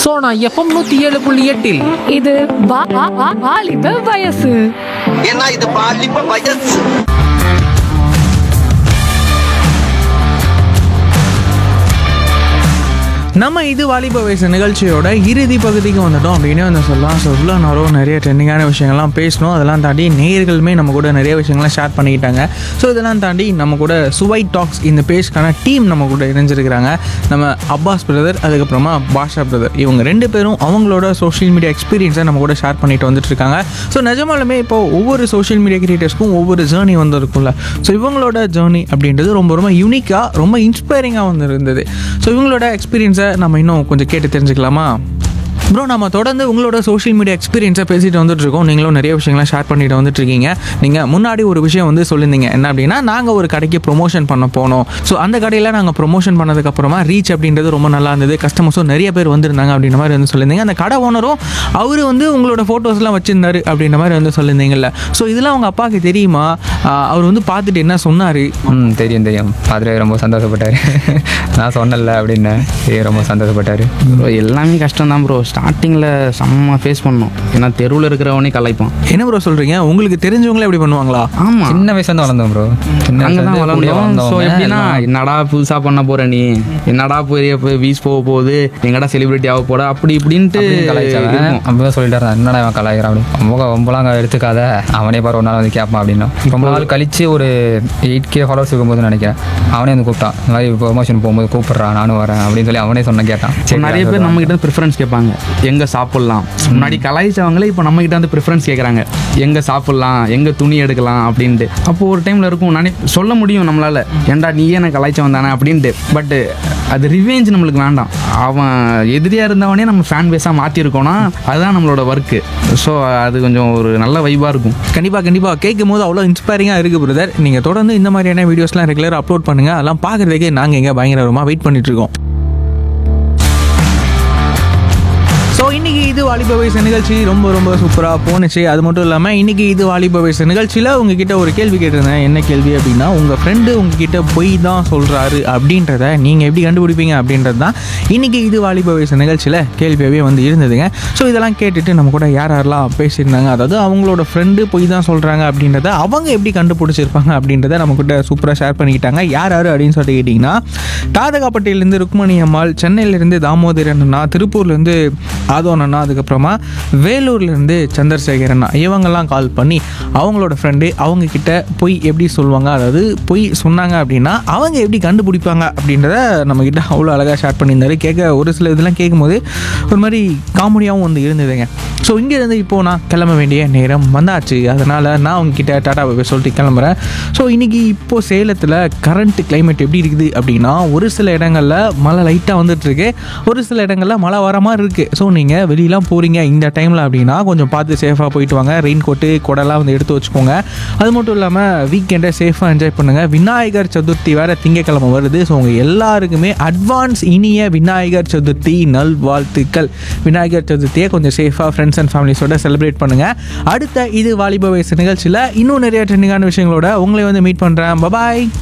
Sona FM நூத்தி ஏழு புள்ளி எட்டில் இது வா- வா- வா- வாலிப வயசு ஏன்னா இது பாலிப்ப வயசு நம்ம இது வாலிப வயசு நிகழ்ச்சியோட இறுதி பகுதிக்கு வந்துட்டோம் அப்படின்னு வந்து சொல்லலாம் ஸோ இவ்வளோ நேரம் நிறைய ட்ரெண்டிங்கான விஷயங்கள்லாம் பேசணும் அதெல்லாம் தாண்டி நேயர்களுமே நம்ம கூட நிறைய விஷயங்கள்லாம் ஷேர் பண்ணிக்கிட்டாங்க ஸோ இதெல்லாம் தாண்டி நம்ம கூட சுவை டாக்ஸ் இந்த பேஜ்க்கான டீம் நம்ம கூட இணைஞ்சிருக்கிறாங்க நம்ம அப்பாஸ் பிரதர் அதுக்கப்புறமா பாஷா பிரதர் இவங்க ரெண்டு பேரும் அவங்களோட சோஷியல் மீடியா எக்ஸ்பீரியன்ஸை நம்ம கூட ஷேர் பண்ணிட்டு வந்துட்டு இருக்காங்க ஸோ நிஜமாலுமே இப்போ ஒவ்வொரு சோஷியல் மீடியா கிரியேட்டர்ஸ்க்கும் ஒவ்வொரு ஜேர்னி வந்து இருக்கும்ல ஸோ இவங்களோட ஜேர்னி அப்படின்றது ரொம்ப ரொம்ப யூனிக்காக ரொம்ப இன்ஸ்பைரிங்காக வந்து இருந்தது ஸோ இவங்களோட எக்ஸ்பீரியன்ஸை நம்ம இன்னும் கொஞ்சம் கேட்டு தெரிஞ்சுக்கலாமா ப்ரோ நம்ம தொடர்ந்து உங்களோட சோஷியல் மீடியா எக்ஸ்பீரியன்ஸை பேசிட்டு வந்துட்டு இருக்கோம் நீங்களும் நிறைய விஷயங்களை ஷேர் பண்ணிட்டு வந்துட்டு இருக்கீங்க நீங்கள் முன்னாடி ஒரு விஷயம் வந்து சொல்லியிருந்தீங்க என்ன அப்படின்னா நாங்கள் ஒரு கடைக்கு ப்ரொமோஷன் பண்ண போனோம் ஸோ அந்த கடையில் நாங்கள் ப்ரொமோஷன் பண்ணதுக்கப்புறமா ரீச் அப்படின்றது ரொம்ப நல்லா இருந்தது கஸ்டமர்ஸும் நிறைய பேர் வந்திருந்தாங்க அப்படின்ற மாதிரி வந்து சொல்லியிருந்தீங்க அந்த கடை ஓனரும் அவர் வந்து உங்களோட ஃபோட்டோஸ்லாம் வச்சிருந்தாரு அப்படின்ற மாதிரி வந்து சொல்லியிருந்தீங்கல்ல ஸோ இதெல்லாம் அவங்க அப்பாவுக்கு தெரியுமா ஆஹ் அவர் வந்து பார்த்துட்டு என்ன சொன்னார் ம் தெரியும் தெரியும் பார்த்துட்டு ரொம்ப சந்தோஷப்பட்டார் நான் சொன்னல அப்படின்னு சரி, ரொம்ப சந்தோஷப்பட்டார் ப்ரோ எல்லாமே கஷ்டம் தான் ப்ரோ ஸ்டார்டிங்கில் செம்ம ஃபேஸ் பண்ணோம் ஏன்னா தெருவில் இருக்கிறவனே கலாய்ப்பான் என்ன ப்ரோ சொல்கிறீங்க உங்களுக்கு தெரிஞ்சவங்களே எப்படி பண்ணுவாங்களா ஆமாம் சின்ன வயசுல வளர்ந்தோம் ப்ரோ சின்ன அங்கே தான் வயசுல கூடயே வளர்ந்தோம் ஸோ வளர்ந்தவங்க எப்படின்னா எல்லாம் என்னடா புதுசாக பண்ண போற நீ என்னடா போய் போய் வீஸ் போக போகுது எங்கடா செலிபிரிட்டி ஆக போட அப்படி இப்படின்ட்டு அப்படின்னு கலாய்ச்சவன் இருக்கும். அப்பவே சொல்லிட்டு இருந்தான் என்னடா இவன் கலாய்க்கிறான் அப்படி ரொம்ப ரொம்பலாம் எடுத்துக்காத அவனே பாரு ஒரு நாள் வந்து கேட்பான் அப்படின்னா ரொம்ப நாள் கழிச்சு ஒரு எயிட் கே ஃபாலோவர்ஸ் இருக்கும்போது நினைக்கிறேன் அவனே வந்து கூப்பிட்டான் இந்த மாதிரி ப்ரொமோஷன் போகும்போது கூப்பிட்றான் நானும் வரேன் அப்படின்னு சொல்லி அவனே சொன்ன கேட்டான் இப்போ நிறைய பேர் நம்ம கிட்ட ப்ரிஃபரன்ஸ் கேட்பாங்க எங்கே சாப்பிட்லாம் முன்னாடி கலாய்ச்சவங்களே இப்போ நம்ம கிட்ட வந்து ப்ரிஃபரன்ஸ் கேட்குறாங்க எங்கே சாப்பிட்லாம் எங்கே துணி எடுக்கலாம் அப்படின்ட்டு அப்போ ஒரு டைமில் இருக்கும் நானே சொல்ல முடியும் நம்மளால ஏன்டா நீயே எனக்கு கலாய்ச்சவன் தானே அப்படின்ட்டு பட்டு அது ரிவேஞ்ச் நம்மளுக்கு வேண்டாம் அவன் எதிரியாக இருந்தவனே நம்ம ஃபேன் பேஸாக மாற்றிருக்கோன்னா அதுதான் நம்மளோட ஒர்க்கு ஸோ அது கொஞ்சம் ஒரு நல்ல வைபாக இருக்கும் கண்டிப்பாக கண்டிப்பாக கேட்கும் போது அவ்வளோ இன்ஸ்பைரிங்காக இருக்குது பிரதர் நீங்கள் தொடர்ந்து இந்த மாதிரியான வீடியோஸ்லாம் ரெகுலராக அப்லோட் பண்ணுங்கள் அதெல்லாம் பார்க்குறதுக்கே நாங்கள் எங்கே பயங்கரமாக வெயிட் பண்ணிட்டு இருக்கோம் ஸோ இன்னைக்கு இது வாலிப வயசு நிகழ்ச்சி ரொம்ப ரொம்ப சூப்பராக போணுச்சு அது மட்டும் இல்லாமல் இன்னைக்கு இது வாலிப வயசு நிகழ்ச்சியில் உங்ககிட்ட ஒரு கேள்வி கேட்டிருந்தேன் என்ன கேள்வி அப்படின்னா உங்கள் ஃப்ரெண்டு உங்ககிட்ட பொய் தான் சொல்கிறாரு அப்படின்றத நீங்கள் எப்படி கண்டுபிடிப்பீங்க அப்படின்றது தான் இன்னைக்கு இது வாலிப வயசு நிகழ்ச்சியில் கேள்வியாகவே வந்து இருந்ததுங்க ஸோ இதெல்லாம் கேட்டுட்டு நம்ம கூட யார் யாரெல்லாம் பேசியிருந்தாங்க அதாவது அவங்களோட ஃப்ரெண்டு பொய் தான் சொல்கிறாங்க அப்படின்றத அவங்க எப்படி கண்டுபிடிச்சிருப்பாங்க அப்படின்றத நம்ம கிட்ட சூப்பராக ஷேர் பண்ணிக்கிட்டாங்க யார் யார் அப்படின்னு சொல்லிட்டு கேட்டிங்கன்னா தாதகாப்பட்டியிலேருந்து ருக்மணி அம்மாள் சென்னையிலேருந்து தாமோதரன் அண்ணா திருப்பூர்லேருந்து ஆதோன் அண்ணா அதுக்கப்புறமா வேலூர்லேருந்து சந்திரசேகர் அண்ணா இவங்கெல்லாம் கால் பண்ணி அவங்களோட ஃப்ரெண்டு அவங்க கிட்ட பொய் எப்படி சொல்லுவாங்க அதாவது பொய் சொன்னாங்க அப்படின்னா அவங்க எப்படி கண்டுபிடிப்பாங்க அப்படின்றத நம்ம கிட்ட அவ்வளோ அழகாக ஷேர் பண்ணியிருந்தாரு கேட்க ஒரு சில இதெல்லாம் கேட்கும்போது ஒரு மாதிரி காமெடியாகவும் வந்து இருந்ததுங்க ஸோ இங்கேருந்து இப்போது நான் கிளம்ப வேண்டிய நேரம் வந்தாச்சு அதனால் நான் உங்ககிட்ட டாடா பாய் சொல்லிட்டு கிளம்புறேன் ஸோ இன்றைக்கி இப்போது சேலத்தில் கரண்ட் climate எப்படி இருக்குது அப்படின்னா ஒரு சில இடங்களில் மழை லைட்டாக வந்துட்டு இருக்கு ஒரு சில இடங்களில் மழை வர மாதிரி இருக்குது ஸோ நீங்கள் வெளியெலாம் போகிறீங்க இந்த டைமில் அப்படின்னா கொஞ்சம் பார்த்து சேஃபாக போயிட்டு வாங்க ரெயின் கோட்டு கொடைலாம் வந்து எடுத்து வச்சுக்கோங்க அது மட்டும் இல்லாமல் வீக்கெண்டை சேஃபாக என்ஜாய் பண்ணுங்கள் விநாயகர் சதுர்த்தி வேறு திங்கக்கிழமை வருது ஸோ உங்கள் எல்லாருக்குமே அட்வான்ஸ் இனிய விநாயகர் சதுர்த்தி நல் வாழ்த்துக்கள் விநாயகர் சதுர்த்தியை கொஞ்சம் சேஃபாக ஃப்ரெண்ட்ஸ் அண்ட் ஃபேமிலிஸோட செலிப்ரேட் பண்ணுங்கள் அடுத்த இது வாலிப வயசு நிகழ்ச்சியில் இன்னும் நிறைய ட்ரெண்டிங்கான விஷயங்களோட உங்களை வந்து மீட் பண்ணுறேன் பபாய்